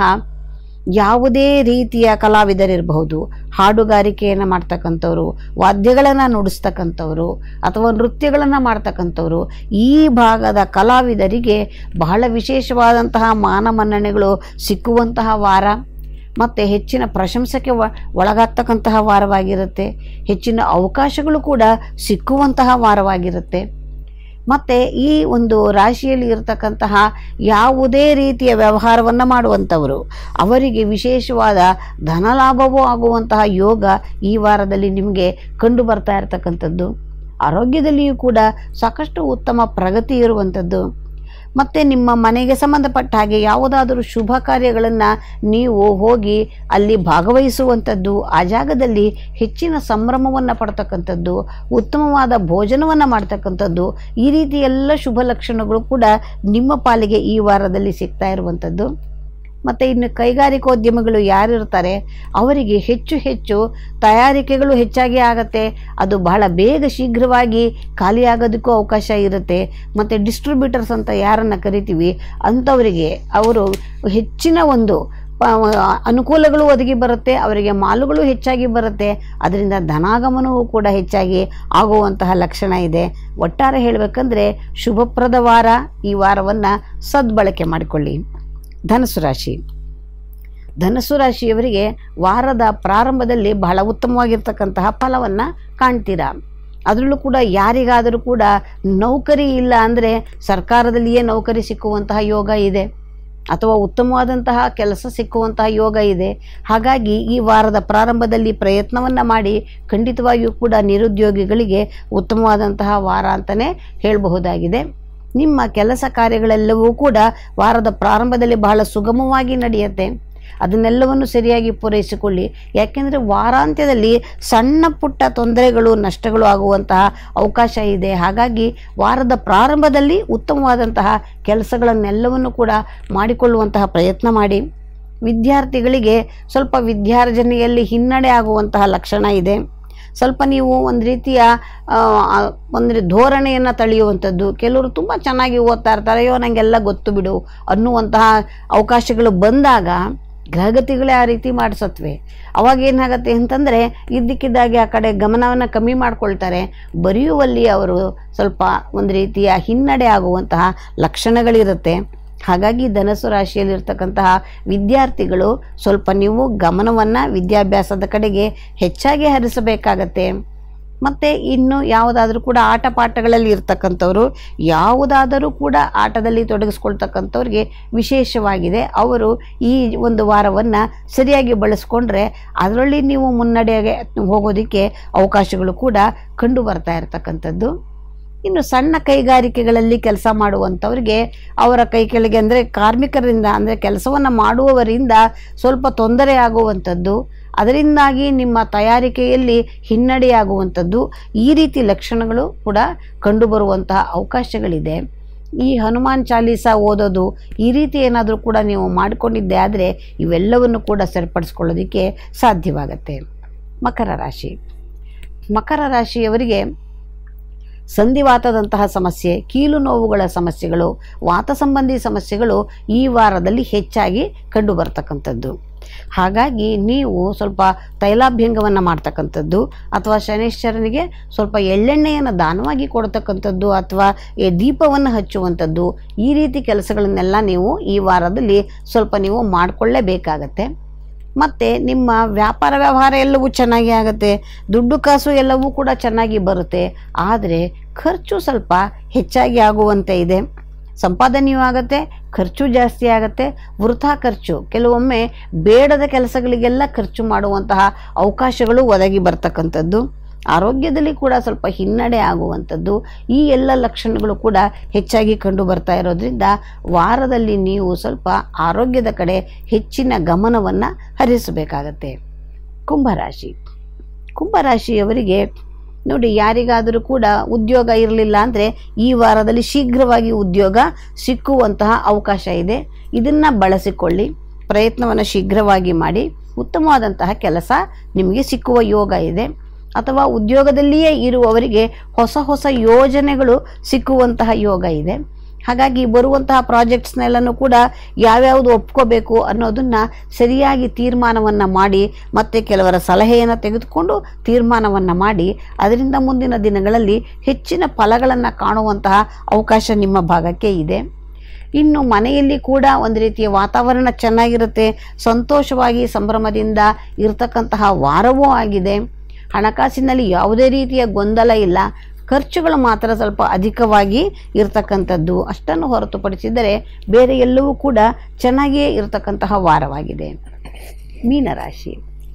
ಯಾವುದೇ ರೀತಿಯ ಕಲಾವಿದರಿರಬಹುದು ಹಾಡುಗಾರಿಕೆಯನ್ನು ಮಾಡ್ತಕ್ಕಂಥವ್ರು ವಾದ್ಯಗಳನ್ನು ನುಡಿಸ್ತಕ್ಕಂಥವ್ರು ಅಥವಾ ನೃತ್ಯಗಳನ್ನು ಮಾಡ್ತಕ್ಕಂಥವ್ರು ಈ ಭಾಗದ ಕಲಾವಿದರಿಗೆ ಬಹಳ ವಿಶೇಷವಾದಂತಹ ಮಾನ ಮನ್ನಣೆಗಳು ಸಿಕ್ಕುವಂತಹ ವಾರ ಮತ್ತು ಹೆಚ್ಚಿನ ಪ್ರಶಂಸೆಗೆ ಒ ಒಳಗಾಗ್ತಕ್ಕಂತಹ ವಾರವಾಗಿರುತ್ತೆ ಹೆಚ್ಚಿನ ಅವಕಾಶಗಳು ಕೂಡ ಸಿಕ್ಕುವಂತಹ ವಾರವಾಗಿರುತ್ತೆ ಮತ್ತು ಈ ಒಂದು ರಾಶಿಯಲ್ಲಿ ಇರತಕ್ಕಂತಹ ಯಾವುದೇ ರೀತಿಯ ವ್ಯವಹಾರವನ್ನು ಮಾಡುವಂಥವರು ಅವರಿಗೆ ವಿಶೇಷವಾದ ಧನಲಾಭವೂ ಆಗುವಂತಹ ಯೋಗ ಈ ವಾರದಲ್ಲಿ ನಿಮಗೆ ಕಂಡು ಬರ್ತಾ ಇರತಕ್ಕಂಥದ್ದು ಆರೋಗ್ಯದಲ್ಲಿಯೂ ಕೂಡ ಸಾಕಷ್ಟು ಉತ್ತಮ ಪ್ರಗತಿ ಇರುವಂಥದ್ದು ಮತ್ತು ನಿಮ್ಮ ಮನೆಗೆ ಸಂಬಂಧಪಟ್ಟ ಹಾಗೆ ಯಾವುದಾದರೂ ಶುಭ ಕಾರ್ಯಗಳನ್ನು ನೀವು ಹೋಗಿ ಅಲ್ಲಿ ಭಾಗವಹಿಸುವಂಥದ್ದು ಆ ಜಾಗದಲ್ಲಿ ಹೆಚ್ಚಿನ ಸಂಭ್ರಮವನ್ನು ಪಡ್ತಕ್ಕಂಥದ್ದು ಉತ್ತಮವಾದ ಭೋಜನವನ್ನು ಮಾಡ್ತಕ್ಕಂಥದ್ದು ಈ ರೀತಿ ಎಲ್ಲ ಶುಭ ಲಕ್ಷಣಗಳು ಕೂಡ ನಿಮ್ಮ ಪಾಲಿಗೆ ಈ ವಾರದಲ್ಲಿ ಸಿಗ್ತಾ ಇರುವಂಥದ್ದು ಮತ್ತು ಇನ್ನು ಕೈಗಾರಿಕೋದ್ಯಮಿಗಳು ಯಾರಿರ್ತಾರೆ ಅವರಿಗೆ ಹೆಚ್ಚು ಹೆಚ್ಚು ತಯಾರಿಕೆಗಳು ಹೆಚ್ಚಾಗಿ ಆಗತ್ತೆ ಅದು ಬಹಳ ಬೇಗ ಶೀಘ್ರವಾಗಿ ಖಾಲಿಯಾಗೋದಕ್ಕೂ ಅವಕಾಶ ಇರುತ್ತೆ ಮತ್ತು ಡಿಸ್ಟ್ರಿಬ್ಯೂಟರ್ಸ್ ಅಂತ ಯಾರನ್ನು ಕರಿತೀವಿ ಅಂಥವರಿಗೆ ಅವರು ಹೆಚ್ಚಿನ ಒಂದು ಪ- ಅನುಕೂಲಗಳು ಒದಗಿ ಬರುತ್ತೆ ಅವರಿಗೆ ಮಾಲುಗಳು ಹೆಚ್ಚಾಗಿ ಬರುತ್ತೆ ಅದರಿಂದ ಧನಾಗಮನವೂ ಕೂಡ ಹೆಚ್ಚಾಗಿ ಆಗುವಂತಹ ಲಕ್ಷಣ ಇದೆ ಒಟ್ಟಾರೆ ಹೇಳಬೇಕಂದ್ರೆ ಶುಭಪ್ರದ ವಾರ ಈ ವಾರವನ್ನು ಸದ್ಬಳಕೆ ಮಾಡಿಕೊಳ್ಳಿ ಧನಸು ರಾಶಿ ಧನಸ್ಸು ರಾಶಿಯವರಿಗೆ ವಾರದ ಪ್ರಾರಂಭದಲ್ಲಿ ಬಹಳ ಉತ್ತಮವಾಗಿರ್ತಕ್ಕಂತಹ ಫಲವನ್ನು ಕಾಣ್ತೀರಾ ಅದರಲ್ಲೂ ಕೂಡ ಯಾರಿಗಾದರೂ ಕೂಡ ನೌಕರಿ ಇಲ್ಲ ಅಂದರೆ ಸರ್ಕಾರದಲ್ಲಿಯೇ ನೌಕರಿ ಸಿಕ್ಕುವಂತಹ ಯೋಗ ಇದೆ ಅಥವಾ ಉತ್ತಮವಾದಂತಹ ಕೆಲಸ ಸಿಕ್ಕುವಂತಹ ಯೋಗ ಇದೆ ಹಾಗಾಗಿ ಈ ವಾರದ ಪ್ರಾರಂಭದಲ್ಲಿ ಪ್ರಯತ್ನವನ್ನು ಮಾಡಿ ಖಂಡಿತವಾಗಿಯೂ ಕೂಡ ನಿರುದ್ಯೋಗಿಗಳಿಗೆ ಉತ್ತಮವಾದಂತಹ ವಾರ ಅಂತಲೇ ಹೇಳಬಹುದಾಗಿದೆ ನಿಮ್ಮ ಕೆಲಸ ಕಾರ್ಯಗಳೆಲ್ಲವೂ ಕೂಡ ವಾರದ ಪ್ರಾರಂಭದಲ್ಲಿ ಬಹಳ ಸುಗಮವಾಗಿ ನಡೆಯುತ್ತೆ ಅದನ್ನೆಲ್ಲವನ್ನು ಸರಿಯಾಗಿ ಪೂರೈಸಿಕೊಳ್ಳಿ ಯಾಕೆಂದರೆ ವಾರಾಂತ್ಯದಲ್ಲಿ ಸಣ್ಣ ಪುಟ್ಟ ತೊಂದರೆಗಳು ನಷ್ಟಗಳು ಆಗುವಂತಹ ಅವಕಾಶ ಇದೆ ಹಾಗಾಗಿ ವಾರದ ಪ್ರಾರಂಭದಲ್ಲಿ ಉತ್ತಮವಾದಂತಹ ಕೆಲಸಗಳನ್ನೆಲ್ಲವನ್ನು ಕೂಡ ಮಾಡಿಕೊಳ್ಳುವಂತಹ ಪ್ರಯತ್ನ ಮಾಡಿ ವಿದ್ಯಾರ್ಥಿಗಳಿಗೆ ಸ್ವಲ್ಪ ವಿದ್ಯಾರ್ಜನೆಯಲ್ಲಿ ಹಿನ್ನಡೆ ಆಗುವಂತಹ ಲಕ್ಷಣ ಇದೆ ಸ್ವಲ್ಪ ನೀವು ಒಂದು ರೀತಿಯ ಆ, ಆ, ಒಂದು ಧೋರಣೆಯನ್ನು ತಳೆಯುವಂಥದ್ದು ಕೆಲವರು ತುಂಬ ಚೆನ್ನಾಗಿ ಓದ್ತಾ ಇರ್ತಾರೆ ಅಯ್ಯೋ ನನಗೆಲ್ಲ ಗೊತ್ತು ಬಿಡು ಅನ್ನುವಂತಹ ಅವಕಾಶಗಳು ಬಂದಾಗ ಗ್ರಹಗತಿಗಳೇ ಆ ರೀತಿ ಮಾಡಿಸತ್ವೆ ಅವಾಗ ಏನಾಗತ್ತೆ ಅಂತಂದರೆ ಇದ್ದಕ್ಕಿದ್ದಾಗೆ ಆ ಕಡೆ ಗಮನವನ್ನು ಕಮ್ಮಿ ಮಾಡ್ಕೊಳ್ತಾರೆ ಬರೆಯುವಲ್ಲಿ ಅವರು ಸ್ವಲ್ಪ ಒಂದು ರೀತಿಯ ಹಿನ್ನಡೆ ಆಗುವಂತಹ ಲಕ್ಷಣಗಳಿರುತ್ತೆ ಹಾಗಾಗಿ ಧನಸ್ಸು ರಾಶಿಯಲ್ಲಿರ್ತಕ್ಕಂತಹ ವಿದ್ಯಾರ್ಥಿಗಳು ಸ್ವಲ್ಪ ನೀವು ಗಮನವನ್ನು ವಿದ್ಯಾಭ್ಯಾಸದ ಕಡೆಗೆ ಹೆಚ್ಚಾಗಿ ಹರಿಸಬೇಕಾಗತ್ತೆ ಮತ್ತು ಇನ್ನು ಯಾವುದಾದ್ರೂ ಕೂಡ ಆಟ ಪಾಠಗಳಲ್ಲಿ ಇರ್ತಕ್ಕಂಥವ್ರು ಯಾವುದಾದರೂ ಕೂಡ ಆಟದಲ್ಲಿ ತೊಡಗಿಸ್ಕೊಳ್ತಕ್ಕಂಥವ್ರಿಗೆ ವಿಶೇಷವಾಗಿದೆ ಅವರು ಈ ಒಂದು ವಾರವನ್ನು ಸರಿಯಾಗಿ ಬಳಸ್ಕೊಂಡ್ರೆ ಅದರಲ್ಲಿ ನೀವು ಮುನ್ನಡೆಗೆ ಹೋಗೋದಕ್ಕೆ ಅವಕಾಶಗಳು ಕೂಡ ಕಂಡು ಬರ್ತಾ ಇರತಕ್ಕಂಥದ್ದು ಇನ್ನು ಸಣ್ಣ ಕೈಗಾರಿಕೆಗಳಲ್ಲಿ ಕೆಲಸ ಮಾಡುವಂಥವ್ರಿಗೆ ಅವರ ಕೈ ಕೆಳಗೆ ಅಂದರೆ ಕಾರ್ಮಿಕರಿಂದ ಅಂದರೆ ಕೆಲಸವನ್ನು ಮಾಡುವವರಿಂದ ಸ್ವಲ್ಪ ತೊಂದರೆ ಆಗುವಂಥದ್ದು ಅದರಿಂದಾಗಿ ನಿಮ್ಮ ತಯಾರಿಕೆಯಲ್ಲಿ ಹಿನ್ನಡೆಯಾಗುವಂಥದ್ದು ಈ ರೀತಿ ಲಕ್ಷಣಗಳು ಕೂಡ ಕಂಡುಬರುವಂತಹ ಅವಕಾಶಗಳಿದೆ ಈ ಹನುಮಾನ್ ಚಾಲೀಸ ಓದೋದು ಈ ರೀತಿ ಏನಾದರೂ ಕೂಡ ನೀವು ಮಾಡಿಕೊಂಡಿದ್ದೆ ಆದರೆ ಇವೆಲ್ಲವನ್ನು ಕೂಡ ಸರಿಪಡಿಸ್ಕೊಳ್ಳೋದಕ್ಕೆ ಸಾಧ್ಯವಾಗತ್ತೆ ಮಕರ ರಾಶಿ ಮಕರ ರಾಶಿಯವರಿಗೆ ಸಂಧಿವಾತದಂತಹ ಸಮಸ್ಯೆ ಕೀಲು ನೋವುಗಳ ಸಮಸ್ಯೆಗಳು ವಾತ ಸಂಬಂಧಿ ಸಮಸ್ಯೆಗಳು ಈ ವಾರದಲ್ಲಿ ಹೆಚ್ಚಾಗಿ ಕಂಡು ಬರ್ತಕ್ಕಂಥದ್ದು ಹಾಗಾಗಿ ನೀವು ಸ್ವಲ್ಪ ತೈಲಾಭ್ಯಂಗವನ್ನು ಮಾಡ್ತಕ್ಕಂಥದ್ದು ಅಥವಾ ಶನೇಶ್ವರನಿಗೆ ಸ್ವಲ್ಪ ಎಳ್ಳೆಣ್ಣೆಯನ್ನು ದಾನವಾಗಿ ಕೊಡ್ತಕ್ಕಂಥದ್ದು ಅಥವಾ ಈ ದೀಪವನ್ನು ಹಚ್ಚುವಂಥದ್ದು ಈ ರೀತಿ ಕೆಲಸಗಳನ್ನೆಲ್ಲ ನೀವು ಈ ವಾರದಲ್ಲಿ ಸ್ವಲ್ಪ ನೀವು ಮಾಡಿಕೊಳ್ಳೇಬೇಕಾಗತ್ತೆ ಮತ್ತು ನಿಮ್ಮ ವ್ಯಾಪಾರ ವ್ಯವಹಾರ ಎಲ್ಲವೂ ಚೆನ್ನಾಗಿ ಆಗುತ್ತೆ ದುಡ್ಡು ಕಾಸು ಎಲ್ಲವೂ ಕೂಡ ಚೆನ್ನಾಗಿ ಬರುತ್ತೆ ಆದರೆ ಖರ್ಚು ಸ್ವಲ್ಪ ಹೆಚ್ಚಾಗಿ ಆಗುವಂತೆ ಇದೆ ಸಂಪಾದನೆಯೂ ಆಗುತ್ತೆ ಖರ್ಚು ಜಾಸ್ತಿ ಆಗುತ್ತೆ ವೃಥಾ ಖರ್ಚು ಕೆಲವೊಮ್ಮೆ ಬೇಡದ ಕೆಲಸಗಳಿಗೆಲ್ಲ ಖರ್ಚು ಮಾಡುವಂತಹ ಅವಕಾಶಗಳು ಒದಗಿ ಬರ್ತಕ್ಕಂಥದ್ದು ಆರೋಗ್ಯದಲ್ಲಿ ಕೂಡ ಸ್ವಲ್ಪ ಹಿನ್ನಡೆ ಆಗುವಂಥದ್ದು ಈ ಎಲ್ಲ ಲಕ್ಷಣಗಳು ಕೂಡ ಹೆಚ್ಚಾಗಿ ಕಂಡು ಬರ್ತಾ ಇರೋದ್ರಿಂದ ವಾರದಲ್ಲಿ ನೀವು ಸ್ವಲ್ಪ ಆರೋಗ್ಯದ ಕಡೆ ಹೆಚ್ಚಿನ ಗಮನವನ್ನು ಹರಿಸಬೇಕಾಗತ್ತೆ ಕುಂಭರಾಶಿ ಕುಂಭರಾಶಿಯವರಿಗೆ ನೋಡಿ ಯಾರಿಗಾದರೂ ಕೂಡ ಉದ್ಯೋಗ ಇರಲಿಲ್ಲ ಅಂದರೆ ಈ ವಾರದಲ್ಲಿ ಶೀಘ್ರವಾಗಿ ಉದ್ಯೋಗ ಸಿಕ್ಕುವಂತಹ ಅವಕಾಶ ಇದೆ ಇದನ್ನು ಬಳಸಿಕೊಳ್ಳಿ ಪ್ರಯತ್ನವನ್ನು ಶೀಘ್ರವಾಗಿ ಮಾಡಿ ಉತ್ತಮವಾದಂತಹ ಕೆಲಸ ನಿಮಗೆ ಸಿಕ್ಕುವ ಯೋಗ ಇದೆ ಅಥವಾ ಉದ್ಯೋಗದಲ್ಲಿಯೇ ಇರುವವರಿಗೆ ಹೊಸ ಹೊಸ ಯೋಜನೆಗಳು ಸಿಕ್ಕುವಂತಹ ಯೋಗ ಇದೆ ಹಾಗಾಗಿ ಬರುವಂತಹ ಪ್ರಾಜೆಕ್ಟ್ಸ್ನೆಲ್ಲನೂ ಕೂಡ ಯಾವ್ಯಾವುದು ಒಪ್ಕೋಬೇಕು ಅನ್ನೋದನ್ನು ಸರಿಯಾಗಿ ತೀರ್ಮಾನವನ್ನು ಮಾಡಿ ಮತ್ತು ಕೆಲವರ ಸಲಹೆಯನ್ನು ತೆಗೆದುಕೊಂಡು ತೀರ್ಮಾನವನ್ನು ಮಾಡಿ ಅದರಿಂದ ಮುಂದಿನ ದಿನಗಳಲ್ಲಿ ಹೆಚ್ಚಿನ ಫಲಗಳನ್ನು ಕಾಣುವಂತಹ ಅವಕಾಶ ನಿಮ್ಮ ಭಾಗಕ್ಕೆ ಇದೆ ಇನ್ನು ಮನೆಯಲ್ಲಿ ಕೂಡ ಒಂದು ರೀತಿಯ ವಾತಾವರಣ ಚೆನ್ನಾಗಿರುತ್ತೆ ಸಂತೋಷವಾಗಿ ಸಂಭ್ರಮದಿಂದ ಇರತಕ್ಕಂತಹ ವಾರವೂ ಆಗಿದೆ ಹಣಕಾಸಿನಲ್ಲಿ ಯಾವುದೇ ರೀತಿಯ ಗೊಂದಲ ಇಲ್ಲ ಖರ್ಚುಗಳು ಮಾತ್ರ ಸ್ವಲ್ಪ ಅಧಿಕವಾಗಿ ಇರತಕ್ಕಂಥದ್ದು ಅಷ್ಟನ್ನು ಹೊರತುಪಡಿಸಿದರೆ ಬೇರೆ ಎಲ್ಲವೂ ಕೂಡ ಚೆನ್ನಾಗಿಯೇ ಇರತಕ್ಕಂತಹ ವಾರವಾಗಿದೆ ಮೀನರಾಶಿ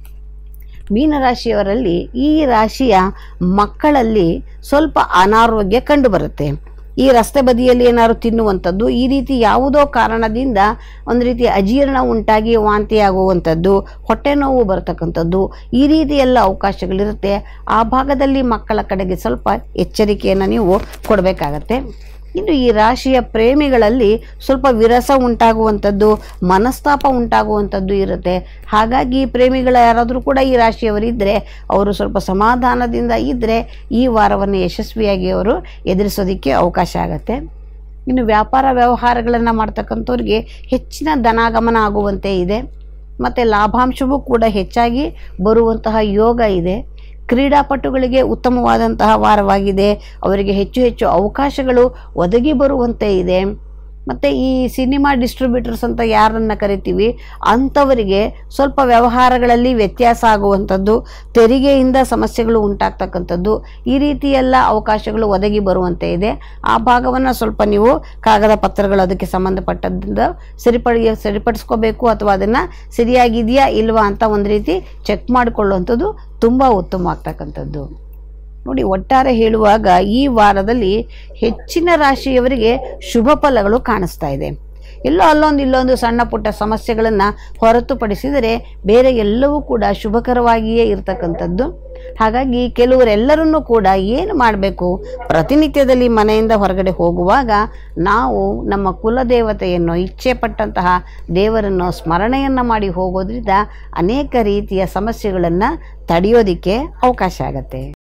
ಮೀನರಾಶಿಯವರಲ್ಲಿ ಈ ರಾಶಿಯ ಮಕ್ಕಳಲ್ಲಿ ಸ್ವಲ್ಪ ಅನಾರೋಗ್ಯ ಕಂಡುಬರುತ್ತೆ ಈ ರಸ್ತೆ ಬದಿಯಲ್ಲಿ ಏನಾದ್ರು ತಿನ್ನುವಂಥದ್ದು ಈ ರೀತಿ ಯಾವುದೋ ಕಾರಣದಿಂದ ಒಂದು ರೀತಿ ಅಜೀರ್ಣ ಉಂಟಾಗಿ ವಾಂತಿ ಆಗುವಂಥದ್ದು ಹೊಟ್ಟೆ ನೋವು ಬರ್ತಕ್ಕಂಥದ್ದು ಈ ರೀತಿ ಎಲ್ಲ ಅವಕಾಶಗಳಿರುತ್ತೆ ಆ ಭಾಗದಲ್ಲಿ ಮಕ್ಕಳ ಕಡೆಗೆ ಸ್ವಲ್ಪ ಎಚ್ಚರಿಕೆಯನ್ನು ನೀವು ಕೊಡಬೇಕಾಗತ್ತೆ ಇನ್ನು ಈ ರಾಶಿಯ ಪ್ರೇಮಿಗಳಲ್ಲಿ ಸ್ವಲ್ಪ ವಿರಸ ಉಂಟಾಗುವಂಥದ್ದು ಮನಸ್ತಾಪ ಉಂಟಾಗುವಂಥದ್ದು ಇರುತ್ತೆ ಹಾಗಾಗಿ ಪ್ರೇಮಿಗಳ ಯಾರಾದರೂ ಕೂಡ ಈ ರಾಶಿಯವರಿದ್ದರೆ ಅವರು ಸ್ವಲ್ಪ ಸಮಾಧಾನದಿಂದ ಇದ್ದರೆ ಈ ವಾರವನ್ನು ಯಶಸ್ವಿಯಾಗಿ ಅವರು ಎದುರಿಸೋದಕ್ಕೆ ಅವಕಾಶ ಆಗುತ್ತೆ ಇನ್ನು ವ್ಯಾಪಾರ ವ್ಯವಹಾರಗಳನ್ನು ಮಾಡ್ತಕ್ಕಂಥವ್ರಿಗೆ ಹೆಚ್ಚಿನ ಧನಾಗಮನ ಆಗುವಂತೆ ಇದೆ ಮತ್ತು ಲಾಭಾಂಶವೂ ಕೂಡ ಹೆಚ್ಚಾಗಿ ಬರುವಂತಹ ಯೋಗ ಇದೆ ಕ್ರೀಡಾಪಟುಗಳಿಗೆ ಉತ್ತಮವಾದಂತಹ ವಾರವಾಗಿದೆ ಅವರಿಗೆ ಹೆಚ್ಚು ಹೆಚ್ಚು ಅವಕಾಶಗಳು ಒದಗಿ ಬರುವಂತೆ ಇದೆ ಮತ್ತು ಈ ಸಿನಿಮಾ ಡಿಸ್ಟ್ರಿಬ್ಯೂಟರ್ಸ್ ಅಂತ ಯಾರನ್ನು ಕರಿತೀವಿ ಅಂಥವರಿಗೆ ಸ್ವಲ್ಪ ವ್ಯವಹಾರಗಳಲ್ಲಿ ವ್ಯತ್ಯಾಸ ಆಗುವಂಥದ್ದು ತೆರಿಗೆಯಿಂದ ಸಮಸ್ಯೆಗಳು ಉಂಟಾಗ್ತಕ್ಕಂಥದ್ದು ಈ ರೀತಿ ಎಲ್ಲ ಅವಕಾಶಗಳು ಒದಗಿ ಬರುವಂತೆ ಇದೆ ಆ ಭಾಗವನ್ನು ಸ್ವಲ್ಪ ನೀವು ಕಾಗದ ಪತ್ರಗಳು ಅದಕ್ಕೆ ಸಂಬಂಧಪಟ್ಟದ್ದಿಂದ ಸರಿಪಡಿ ಸರಿಪಡಿಸ್ಕೋಬೇಕು ಅಥವಾ ಅದನ್ನು ಸರಿಯಾಗಿದೆಯಾ ಇಲ್ವಾ ಅಂತ ಒಂದು ರೀತಿ ಚೆಕ್ ಮಾಡಿಕೊಳ್ಳುವಂಥದ್ದು ತುಂಬ ಉತ್ತಮ ಆಗ್ತಕ್ಕಂಥದ್ದು ನೋಡಿ ಒಟ್ಟಾರೆ ಹೇಳುವಾಗ ಈ ವಾರದಲ್ಲಿ ಹೆಚ್ಚಿನ ರಾಶಿಯವರಿಗೆ ಶುಭ ಫಲಗಳು ಕಾಣಿಸ್ತಾ ಇದೆ ಎಲ್ಲೋ ಅಲ್ಲೊಂದು ಇಲ್ಲೊಂದು ಸಣ್ಣ ಪುಟ್ಟ ಸಮಸ್ಯೆಗಳನ್ನು ಹೊರತುಪಡಿಸಿದರೆ ಬೇರೆ ಎಲ್ಲವೂ ಕೂಡ ಶುಭಕರವಾಗಿಯೇ ಇರತಕ್ಕಂಥದ್ದು ಹಾಗಾಗಿ ಕೆಲವರೆಲ್ಲರನ್ನೂ ಕೂಡ ಏನು ಮಾಡಬೇಕು ಪ್ರತಿನಿತ್ಯದಲ್ಲಿ ಮನೆಯಿಂದ ಹೊರಗಡೆ ಹೋಗುವಾಗ ನಾವು ನಮ್ಮ ಕುಲದೇವತೆಯನ್ನು ಇಚ್ಛೆ ಪಟ್ಟಂತಹ ದೇವರನ್ನು ಸ್ಮರಣೆಯನ್ನು ಮಾಡಿ ಹೋಗೋದ್ರಿಂದ ಅನೇಕ ರೀತಿಯ ಸಮಸ್ಯೆಗಳನ್ನು ತಡೆಯೋದಕ್ಕೆ ಅವಕಾಶ ಆಗತ್ತೆ